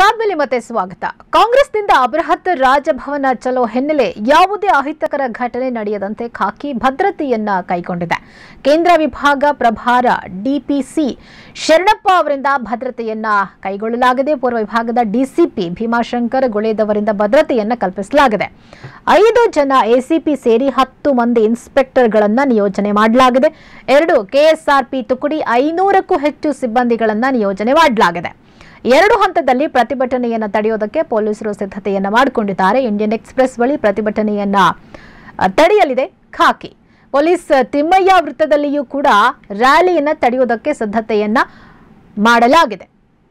ಇದಾದ್ಮೇಲೆ ಮತ್ತೆ ಸ್ವಾಗತ ಕಾಂಗ್ರೆಸ್ನಿಂದ ಬೃಹತ್ ರಾಜಭವನ ಚಲೋ ಹಿನ್ನೆಲೆ ಯಾವುದೇ ಅಹಿತಕರ ಘಟನೆ ನಡೆಯದಂತೆ ಖಾಕಿ ಭದ್ರತೆಯನ್ನ ಕೈಗೊಂಡಿದೆ ಕೇಂದ್ರ ವಿಭಾಗ ಪ್ರಭಾರ ಡಿಪಿಸಿ ಶರಣಪ್ಪ ಅವರಿಂದ ಭದ್ರತೆಯನ್ನ ಕೈಗೊಳ್ಳಲಾಗಿದೆ ಪೂರ್ವ ವಿಭಾಗದ ಡಿಸಿಪಿ ಭೀಮಾಶಂಕರ್ ಗುಳೇದವರಿಂದ ಭದ್ರತೆಯನ್ನ ಕಲ್ಪಿಸಲಾಗಿದೆ ಐದು ಜನ ಎಸಿಪಿ ಸೇರಿ ಹತ್ತು ಮಂದಿ ಇನ್ಸ್ಪೆಕ್ಟರ್ಗಳನ್ನ ನಿಯೋಜನೆ ಮಾಡಲಾಗಿದೆ ಎರಡು ಕೆಎಸ್ಆರ್ಪಿ ತುಕಡಿ ಐನೂರಕ್ಕೂ ಹೆಚ್ಚು ಸಿಬ್ಬಂದಿಗಳನ್ನ ನಿಯೋಜನೆ ಮಾಡಲಾಗಿದೆ ಎರಡು ಹಂತದಲ್ಲಿ ಪ್ರತಿಭಟನೆಯನ್ನ ತಡೆಯೋದಕ್ಕೆ ಪೊಲೀಸರು ಸಿದ್ಧತೆಯನ್ನ ಮಾಡಿಕೊಂಡಿದ್ದಾರೆ ಇಂಡಿಯನ್ ಎಕ್ಸ್ಪ್ರೆಸ್ ಬಳಿ ಪ್ರತಿಭಟನೆಯನ್ನ ಅ, ತಡೆಯಲಿದೆ ಖಾಕಿ ಪೊಲೀಸ್ ತಿಮ್ಮಯ್ಯ ವೃತ್ತದಲ್ಲಿಯೂ ಕೂಡ ರ್ಯಾಲಿಯನ್ನ ತಡೆಯೋದಕ್ಕೆ ಸಿದ್ಧತೆಯನ್ನ ಮಾಡಲಾಗಿದೆ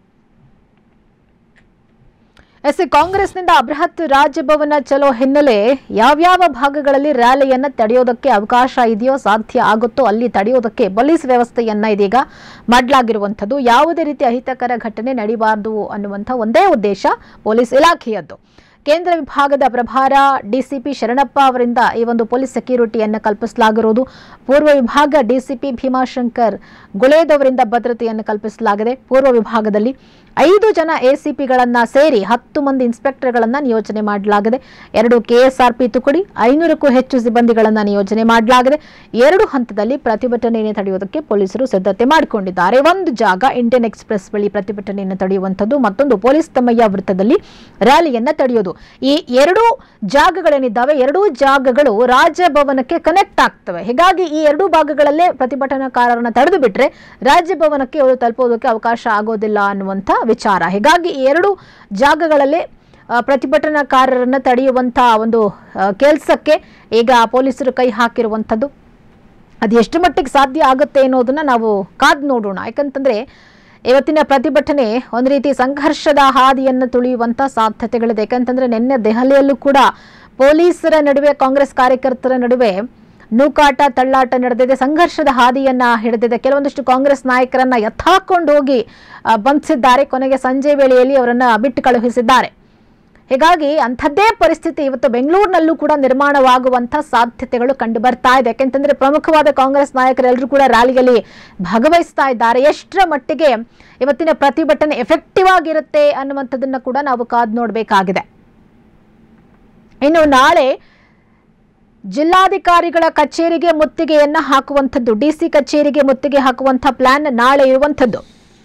ಎಸ್ ಕಾಂಗ್ರೆಸ್ನಿಂದ ಬೃಹತ್ ರಾಜಭವನ ಚಲೋ ಹಿನ್ನೆಲೆ ಯಾವ್ಯಾವ ಭಾಗಗಳಲ್ಲಿ ರ್ಯಾಲಿಯನ್ನ ತಡೆಯೋದಕ್ಕೆ ಅವಕಾಶ ಇದೆಯೋ ಸಾಧ್ಯ ಆಗುತ್ತೋ ಅಲ್ಲಿ ತಡೆಯೋದಕ್ಕೆ ಪೊಲೀಸ್ ವ್ಯವಸ್ಥೆಯನ್ನ ಇದೀಗ ಮಾಡಲಾಗಿರುವಂಥದ್ದು ಯಾವುದೇ ರೀತಿ ಅಹಿತಕರ ಘಟನೆ ನಡೀಬಾರದು ಅನ್ನುವಂಥ ಒಂದೇ ಉದ್ದೇಶ ಪೊಲೀಸ್ ಇಲಾಖೆಯದ್ದು ಕೇಂದ್ರ ವಿಭಾಗದ ಪ್ರಭಾರ ಡಿಸಿಪಿ ಶರಣಪ್ಪ ಅವರಿಂದ ಈ ಒಂದು ಪೊಲೀಸ್ ಸೆಕ್ಯೂರಿಟಿಯನ್ನು ಕಲ್ಪಿಸಲಾಗಿರುವುದು ಪೂರ್ವ ವಿಭಾಗ ಡಿಸಿಪಿ ಭೀಮಾಶಂಕರ್ ಗುಳೇದವರಿಂದ ಭದ್ರತೆಯನ್ನು ಕಲ್ಪಿಸಲಾಗಿದೆ ಪೂರ್ವ ವಿಭಾಗದಲ್ಲಿ ಐದು ಜನ ಎಸಿಪಿಗಳನ್ನ ಸೇರಿ ಹತ್ತು ಮಂದಿ ಇನ್ಸ್ಪೆಕ್ಟರ್ಗಳನ್ನ ನಿಯೋಜನೆ ಮಾಡಲಾಗಿದೆ ಎರಡು ಕೆಎಸ್ಆರ್ಪಿ ತುಕಡಿ ಐನೂರಕ್ಕೂ ಹೆಚ್ಚು ಸಿಬ್ಬಂದಿಗಳನ್ನ ನಿಯೋಜನೆ ಮಾಡಲಾಗಿದೆ ಎರಡು ಹಂತದಲ್ಲಿ ಪ್ರತಿಭಟನೆಯನ್ನು ತಡೆಯುವುದಕ್ಕೆ ಪೊಲೀಸರು ಸಿದ್ಧತೆ ಮಾಡಿಕೊಂಡಿದ್ದಾರೆ ಒಂದು ಜಾಗ ಇಂಡಿಯನ್ ಎಕ್ಸ್ಪ್ರೆಸ್ ಬಳಿ ಪ್ರತಿಭಟನೆಯನ್ನು ತಡೆಯುವಂಥದ್ದು ಮತ್ತೊಂದು ಪೊಲೀಸ್ ತಮ್ಮಯ್ಯ ವೃತ್ತದಲ್ಲಿ ರ್ಯಾಲಿಯನ್ನ ತಡೆಯೋದು ಈ ಎರಡೂ ಜಾಗಗಳೇನಿದ್ದಾವೆ ಎರಡೂ ಜಾಗಗಳು ರಾಜಭವನಕ್ಕೆ ಕನೆಕ್ಟ್ ಆಗ್ತವೆ ಹೀಗಾಗಿ ಈ ಎರಡೂ ಭಾಗಗಳಲ್ಲೇ ಪ್ರತಿಭಟನಾಕಾರರನ್ನ ತಡೆದು ಬಿಟ್ರೆ ರಾಜಭವನಕ್ಕೆ ಅವರು ತಲುಪೋದಕ್ಕೆ ಅವಕಾಶ ಆಗೋದಿಲ್ಲ ಅನ್ನುವಂಥ ವಿಚಾರ ಹೀಗಾಗಿ ಈ ಎರಡು ಜಾಗಗಳಲ್ಲೇ ಆ, ಪ್ರತಿಭಟನಾಕಾರರನ್ನ ತಡೆಯುವಂಥ ಒಂದು ಕೆಲಸಕ್ಕೆ ಈಗ ಪೊಲೀಸರು ಕೈ ಹಾಕಿರುವಂಥದ್ದು ಅದು ಎಷ್ಟು ಮಟ್ಟಿಗೆ ಸಾಧ್ಯ ಆಗುತ್ತೆ ಅನ್ನೋದನ್ನ ನಾವು ಕಾದು ನೋಡೋಣ ಯಾಕಂತಂದ್ರೆ ಇವತ್ತಿನ ಪ್ರತಿಭಟನೆ ಒಂದು ರೀತಿ ಸಂಘರ್ಷದ ಹಾದಿಯನ್ನು ತುಳಿಯುವಂತ ಸಾಧ್ಯತೆಗಳಿದೆ ಯಾಕಂತಂದ್ರೆ ನಿನ್ನೆ ದೆಹಲಿಯಲ್ಲೂ ಕೂಡ ಪೊಲೀಸರ ನಡುವೆ ಕಾಂಗ್ರೆಸ್ ಕಾರ್ಯಕರ್ತರ ನಡುವೆ ನೂಕಾಟ ತಳ್ಳಾಟ ನಡೆದಿದೆ ಸಂಘರ್ಷದ ಹಾದಿಯನ್ನ ಹಿಡಿದಿದೆ ಕೆಲವೊಂದಿಷ್ಟು ಕಾಂಗ್ರೆಸ್ ನಾಯಕರನ್ನ ಎತ್ತಾಕೊಂಡು ಹೋಗಿ ಆ, ಬಂಧಿಸಿದ್ದಾರೆ ಕೊನೆಗೆ ಸಂಜೆ ವೇಳೆಯಲ್ಲಿ ಅವರನ್ನ ಬಿಟ್ಟು ಕಳುಹಿಸಿದ್ದಾರೆ ಹೀಗಾಗಿ ಅಂಥದ್ದೇ ಪರಿಸ್ಥಿತಿ ಇವತ್ತು ಬೆಂಗಳೂರಿನಲ್ಲೂ ಕೂಡ ನಿರ್ಮಾಣವಾಗುವಂಥ ಸಾಧ್ಯತೆಗಳು ಕಂಡು ಬರ್ತಾ ಇದೆ ಯಾಕೆಂತಂದ್ರೆ ಪ್ರಮುಖವಾದ ಕಾಂಗ್ರೆಸ್ ನಾಯಕರೆಲ್ಲರೂ ಕೂಡ ರ್ಯಾಲಿಯಲ್ಲಿ ಭಾಗವಹಿಸ್ತಾ ಇದ್ದಾರೆ ಎಷ್ಟರ ಮಟ್ಟಿಗೆ ಇವತ್ತಿನ ಪ್ರತಿಭಟನೆ ಎಫೆಕ್ಟಿವ್ ಆಗಿರುತ್ತೆ ಅನ್ನುವಂಥದ್ದನ್ನ ಕೂಡ ನಾವು ಕಾದು ನೋಡಬೇಕಾಗಿದೆ ಇನ್ನು ನಾಳೆ ಜಿಲ್ಲಾಧಿಕಾರಿಗಳ ಕಚೇರಿಗೆ ಮುತ್ತಿಗೆಯನ್ನ ಹಾಕುವಂಥದ್ದು ಡಿಸಿ ಕಚೇರಿಗೆ ಮುತ್ತಿಗೆ ಹಾಕುವಂಥ ಪ್ಲಾನ್ ನಾಳೆ ಇರುವಂಥದ್ದು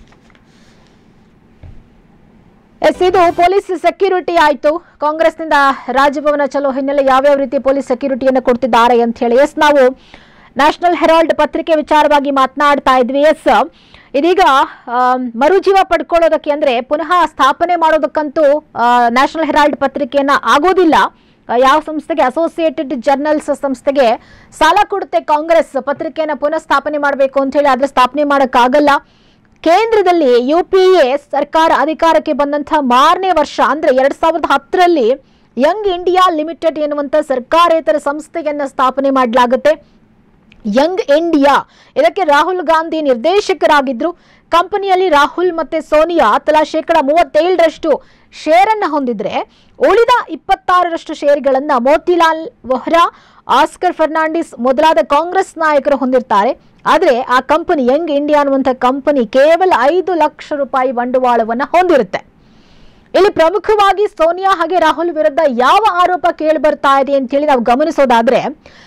ಎಸ್ ಇದು ಪೊಲೀಸ್ ಸೆಕ್ಯೂರಿಟಿ ಆಯ್ತು ಕಾಂಗ್ರೆಸ್ನಿಂದ ರಾಜಭವನ ಚಲೋ ಹಿನ್ನೆಲೆ ಯಾವ್ಯಾವ ರೀತಿ ಪೊಲೀಸ್ ಸೆಕ್ಯೂರಿಟಿಯನ್ನು ಕೊಡ್ತಿದ್ದಾರೆ ಅಂತ ಹೇಳಿ ಎಸ್ ನಾವು ನ್ಯಾಷನಲ್ ಹೆರಾಲ್ಡ್ ಪತ್ರಿಕೆ ವಿಚಾರವಾಗಿ ಮಾತನಾಡ್ತಾ ಇದ್ವಿ ಎಸ್ ಇದೀಗ ಆ, ಮರುಜೀವ ಪಡ್ಕೊಳ್ಳೋದಕ್ಕೆ ಅಂದ್ರೆ ಪುನಃ ಸ್ಥಾಪನೆ ಮಾಡೋದಕ್ಕಂತೂ ನ್ಯಾಷನಲ್ ಹೆರಾಲ್ಡ್ ಪತ್ರಿಕೆಯನ್ನ ಆಗೋದಿಲ್ಲ ಆ, ಯಾವ ಸಂಸ್ಥೆಗೆ ಅಸೋಸಿಯೇಟೆಡ್ ಜರ್ನಲ್ಸ್ ಸಂಸ್ಥೆಗೆ ಸಾಲ ಕೊಡುತ್ತೆ ಕಾಂಗ್ರೆಸ್ ಪತ್ರಿಕೆಯನ್ನ ಪುನಃ ಸ್ಥಾಪನೆ ಮಾಡಬೇಕು ಅಂತ ಹೇಳಿ ಆದ್ರೆ ಸ್ಥಾಪನೆ ಮಾಡೋಕ್ಕಾಗಲ್ಲ ಕೇಂದ್ರದಲ್ಲಿ ಯು ಪಿ ಎ ಸರ್ಕಾರ ಅಧಿಕಾರಕ್ಕೆ ಬಂದಂತಹ ಮಾರನೇ ವರ್ಷ ಅಂದ್ರೆ ಎರಡ್ ಸಾವಿರದ ಹತ್ತರಲ್ಲಿ ಯಂಗ್ ಇಂಡಿಯಾ ಲಿಮಿಟೆಡ್ ಎನ್ನುವಂತ ಸರ್ಕಾರೇತರ ಸಂಸ್ಥೆಯನ್ನ ಸ್ಥಾಪನೆ ಮಾಡಲಾಗುತ್ತೆ ಯಂಗ್ ಇಂಡಿಯಾ ಇದಕ್ಕೆ ರಾಹುಲ್ ಗಾಂಧಿ ನಿರ್ದೇಶಕರಾಗಿದ್ರು ಕಂಪನಿಯಲ್ಲಿ ರಾಹುಲ್ ಮತ್ತೆ ಸೋನಿಯಾ ತಲಾ ಶೇಕಡ ಮೂವತ್ತೇಳರಷ್ಟು ಶೇರ್ ಅನ್ನ ಹೊಂದಿದ್ರೆ ಉಳಿದ ಇಪ್ಪತ್ತಾರರಷ್ಟು ಶೇರ್ಗಳನ್ನ ಮೋತಿಲಾಲ್ ವೊಹ್ರಾ ಆಸ್ಕರ್ ಫರ್ನಾಂಡಿಸ್ ಮೊದಲಾದ ಕಾಂಗ್ರೆಸ್ ನಾಯಕರು ಹೊಂದಿರ್ತಾರೆ ಆದ್ರೆ ಆ ಕಂಪನಿ ಯಂಗ್ ಇಂಡಿಯಾ ಅನ್ನುವಂಥ ಕಂಪನಿ ಕೇವಲ ಐದು ಲಕ್ಷ ರೂಪಾಯಿ ಬಂಡವಾಳವನ್ನ ಹೊಂದಿರುತ್ತೆ ಇಲ್ಲಿ ಪ್ರಮುಖವಾಗಿ ಸೋನಿಯಾ ಹಾಗೆ ರಾಹುಲ್ ವಿರುದ್ಧ ಯಾವ ಆರೋಪ ಕೇಳಿ ಬರ್ತಾ ಇದೆ ಅಂತ ಹೇಳಿ ನಾವು ಗಮನಿಸೋದಾದ್ರೆ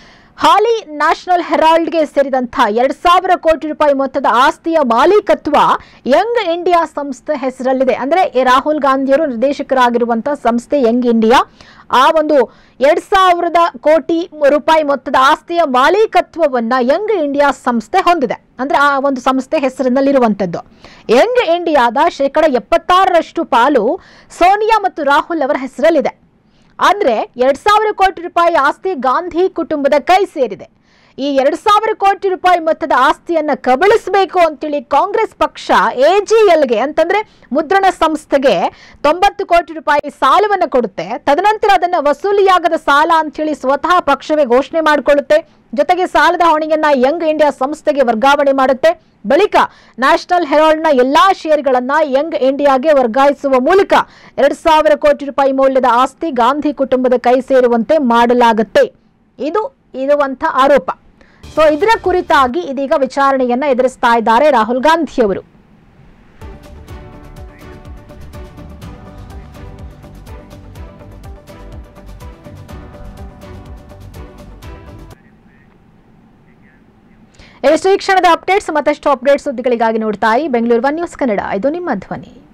ಹಾಲಿ ನ್ಯಾಷನಲ್ ಹೆರಾಲ್ಡ್ಗೆ ಸೇರಿದಂಥ ಎರಡ್ ಸಾವಿರ ಕೋಟಿ ರೂಪಾಯಿ ಮೊತ್ತದ ಆಸ್ತಿಯ ಮಾಲೀಕತ್ವ ಯಂಗ್ ಇಂಡಿಯಾ ಸಂಸ್ಥೆ ಹೆಸರಲ್ಲಿದೆ ಅಂದ್ರೆ ಈ ರಾಹುಲ್ ಗಾಂಧಿಯವರು ನಿರ್ದೇಶಕರಾಗಿರುವಂತ ಸಂಸ್ಥೆ ಯಂಗ್ ಇಂಡಿಯಾ ಆ ಒಂದು ಎರಡ್ ಸಾವಿರದ ಕೋಟಿ ರೂಪಾಯಿ ಮೊತ್ತದ ಆಸ್ತಿಯ ಮಾಲೀಕತ್ವವನ್ನ ಯಂಗ್ ಇಂಡಿಯಾ ಸಂಸ್ಥೆ ಹೊಂದಿದೆ ಅಂದ್ರೆ ಆ ಒಂದು ಸಂಸ್ಥೆ ಹೆಸರಿನಲ್ಲಿರುವಂತದ್ದು ಯಂಗ್ ಇಂಡಿಯಾದ ಶೇಕಡ ಎಪ್ಪತ್ತಾರರಷ್ಟು ಪಾಲು ಸೋನಿಯಾ ಮತ್ತು ರಾಹುಲ್ ಅವರ ಹೆಸರಲ್ಲಿದೆ ಅಂದ್ರೆ ಎರಡ್ ಸಾವಿರ ಕೋಟಿ ರೂಪಾಯಿ ಆಸ್ತಿ ಗಾಂಧಿ ಕುಟುಂಬದ ಕೈ ಸೇರಿದೆ ಈ ಎರಡ್ ಸಾವಿರ ಕೋಟಿ ರೂಪಾಯಿ ಮೊತ್ತದ ಆಸ್ತಿಯನ್ನ ಕಬಳಿಸಬೇಕು ಅಂತೇಳಿ ಕಾಂಗ್ರೆಸ್ ಪಕ್ಷ ಎಜಿಎಲ್ಗೆ ಅಂತಂದ್ರೆ ಮುದ್ರಣ ಸಂಸ್ಥೆಗೆ ತೊಂಬತ್ತು ಕೋಟಿ ರೂಪಾಯಿ ಸಾಲವನ್ನು ಕೊಡುತ್ತೆ ತದನಂತರ ಅದನ್ನ ವಸೂಲಿಯಾಗದ ಸಾಲ ಅಂತೇಳಿ ಸ್ವತಃ ಪಕ್ಷವೇ ಘೋಷಣೆ ಮಾಡಿಕೊಳ್ಳುತ್ತೆ ಜೊತೆಗೆ ಸಾಲದ ಹೊಣೆಯನ್ನ ಯಂಗ್ ಇಂಡಿಯಾ ಸಂಸ್ಥೆಗೆ ವರ್ಗಾವಣೆ ಮಾಡುತ್ತೆ ಬಳಿಕ ನ್ಯಾಷನಲ್ ಹೆರಾಲ್ಡ್ನ ಎಲ್ಲಾ ಷೇರ್ಗಳನ್ನ ಯಂಗ್ ಇಂಡಿಯಾಗೆ ವರ್ಗಾಯಿಸುವ ಮೂಲಕ ಎರಡ್ ಸಾವಿರ ಕೋಟಿ ರೂಪಾಯಿ ಮೌಲ್ಯದ ಆಸ್ತಿ ಗಾಂಧಿ ಕುಟುಂಬದ ಕೈ ಸೇರುವಂತೆ ಮಾಡಲಾಗುತ್ತೆ ಇದು ಇರುವಂತ ಆರೋಪ ಸೊ ಇದರ ಕುರಿತಾಗಿ ಇದೀಗ ವಿಚಾರಣೆಯನ್ನ ಎದುರಿಸ್ತಾ ಇದ್ದಾರೆ ರಾಹುಲ್ ಗಾಂಧಿ ಅವರು ಇಷ್ಟು ಈ ಕ್ಷಣದ ಅಪ್ಡೇಟ್ಸ್ ಮತ್ತಷ್ಟು ಅಪ್ಡೇಟ್ ಸುದ್ದಿಗಳಿಗಾಗಿ ನೋಡ್ತಾ ಇರಿ ಬೆಂಗಳೂರು ಒನ್ ನ್ಯೂಸ್ ಕನ್ನಡ ಇದು ನಿಮ್ಮ ಧ್ವನಿ